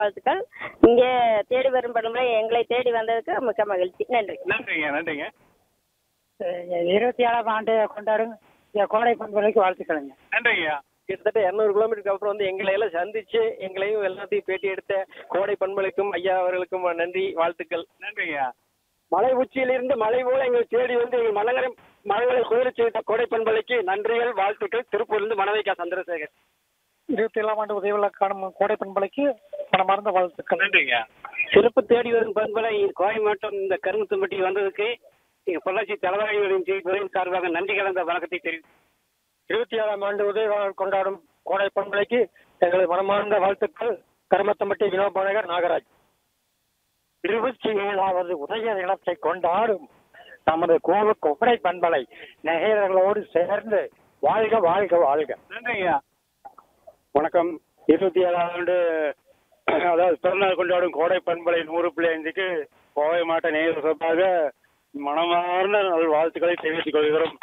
வாழ்த்துக்கள் இங்கே தேடி வரும் படமுறை எங்களை தேடி வந்ததுக்கு மிக்க மகிழ்ச்சி நன்றி நன்றிங்க நன்றிங்க இருபத்தி ஏழாம் ஆண்டு கொண்டாடும் இந்த கோடை பண்புகளுக்கு வாழ்த்துக்களுங்க நன்றிங்கய்யா கிட்டத்தட்ட இரநூறு கிலோமீட்டருக்கு அப்புறம் வந்து எங்களை எல்லாம் சந்திச்சு எங்களையும் எல்லாத்தையும் பேட்டி எடுத்த கோடை பண்பலைக்கும் ஐயா அவர்களுக்கும் நன்றி வாழ்த்துக்கள் நன்றிங்கய்யா மலை உச்சியிலிருந்து மலை போல எங்களை தேடி வந்து எங்கள் மலங்கரை மலங்களை குளிர செய்த கோடை பண்பலைக்கு நன்றிகள் வாழ்த்துக்கள் திருப்பூர்லேருந்து மணவைக்கா சந்திரசேகர் இருபத்தி ஏழாம் ஆண்டு உதவி விழா காணும் கோடை பண்பலைக்கு மனமார்ந்த வாழ்த்துக்கள் நன்றிங்க சிறப்பு தேடி வரும் பண்பலை கோயம்பேட்டம் இந்த கருமுத்தம்பட்டி வந்ததுக்கு எங்கள் பொள்ளாச்சி தலைவர்களின் துறையின் சார்பாக நன்றி கலந்த வணக்கத்தை தெரிவித்து இருபத்தி ஏழாம் ஆண்டு உதவி விழா கொண்டாடும் கோடை பண்பலைக்கு எங்களது மனமார்ந்த வாழ்த்துக்கள் கருமத்தம்பட்டி வினோபானகர் நாகராஜ் இருபத்தி ஏழாவது உதய தினத்தை கொண்டாடும் நமது கோவு கோடை பண்பலை நேயர்களோடு சேர்ந்து வாழ்க வாழ்க வாழ்க நன்றிங்கய்யா வணக்கம் இருபத்தி ஏழாம் ஆண்டு அதாவது பிறந்தநாள் கொண்டாடும் கோடை பண்பலை நூறு புள்ளி ஐந்துக்கு கோவை மாவட்ட நேயர் சார்பாக மனமார்ந்த நல் வாழ்த்துக்களை தெரிவித்துக் கொள்கிறோம்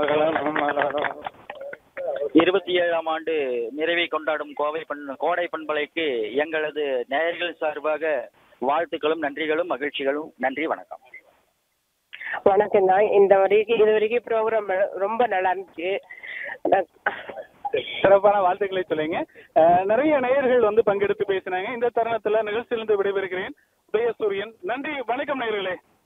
இருபத்தி ஏழாம் ஆண்டு நிறைவை கொண்டாடும் கோவை பண் கோடை பண்பலைக்கு எங்களது நேயர்கள் சார்பாக வாழ்த்துக்களும் நன்றிகளும் மகிழ்ச்சிகளும் நன்றி வணக்கம் வணக்கம் தான் இந்த வரைக்கும் இது வரைக்கும் ப்ரோக்ராம் ரொம்ப நல்லா இருந்துச்சு சிறப்பான வாழ்த்துக்களை சொல்லுங்க அஹ், நிறைய நேயர்கள் வந்து பங்கெடுத்து பேசினாங்க இந்த தருணத்துல நிகழ்ச்சியிலிருந்து விடைபெறுகிறேன் உதயசூரியன் நன்றி வணக்கம் நேயர்களே